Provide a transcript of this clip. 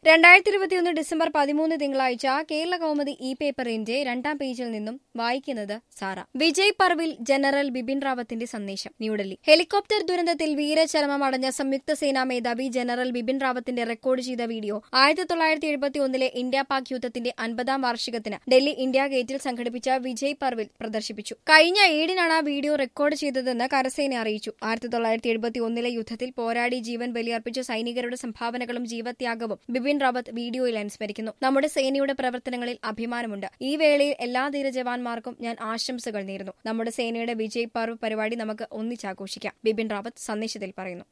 രണ്ടായിരത്തി ഇരുപത്തിയൊന്ന് ഡിസംബർ പതിമൂന്ന് തിങ്കളാഴ്ച കേരള കൗമുദി ഇ പേപ്പറിന്റെ രണ്ടാം പേജിൽ നിന്നും വായിക്കുന്നത് സാറ വിജയ് പർവിൽ ജനറൽ ബിപിൻ റാവത്തിന്റെ സന്ദേശം ന്യൂഡൽഹി ഹെലികോപ്റ്റർ ദുരന്തത്തിൽ വീരചരമം അടഞ്ഞ സംയുക്ത സേനാ മേധാവി ജനറൽ ബിപിൻ റാവത്തിന്റെ റെക്കോർഡ് ചെയ്ത വീഡിയോ ആയിരത്തി തൊള്ളായിരത്തി എഴുപത്തി ഒന്നിലെ ഇന്ത്യ പാക് യുദ്ധത്തിന്റെ അൻപതാം വാർഷികത്തിന് ഡൽഹി ഇന്ത്യ ഗേറ്റിൽ സംഘടിപ്പിച്ച വിജയ് പർവിൽ പ്രദർശിപ്പിച്ചു കഴിഞ്ഞ ഏഴിനാണ് ആ വീഡിയോ റെക്കോർഡ് ചെയ്തതെന്ന് കരസേന അറിയിച്ചു ആയിരത്തി തൊള്ളായിരത്തി എഴുപത്തി ഒന്നിലെ യുദ്ധത്തിൽ പോരാടി ജീവൻ ബലിയർപ്പിച്ച സൈനികരുടെ സംഭാവനകളും ജീവത്യാഗവും ബിപിൻ റാവത്ത് വീഡിയോയിൽ അനുസ്മരിക്കുന്നു നമ്മുടെ സേനയുടെ പ്രവർത്തനങ്ങളിൽ അഭിമാനമുണ്ട് ഈ വേളയിൽ എല്ലാ ധീര ജവാന്മാർക്കും ഞാൻ ആശംസകൾ നേരുന്നു നമ്മുടെ സേനയുടെ വിജയ് പർവ് പരിപാടി നമുക്ക് ഒന്നിച്ചാഘോഷിക്കാം ബിപിൻ റാവത്ത് സന്ദേശത്തിൽ പറയുന്നു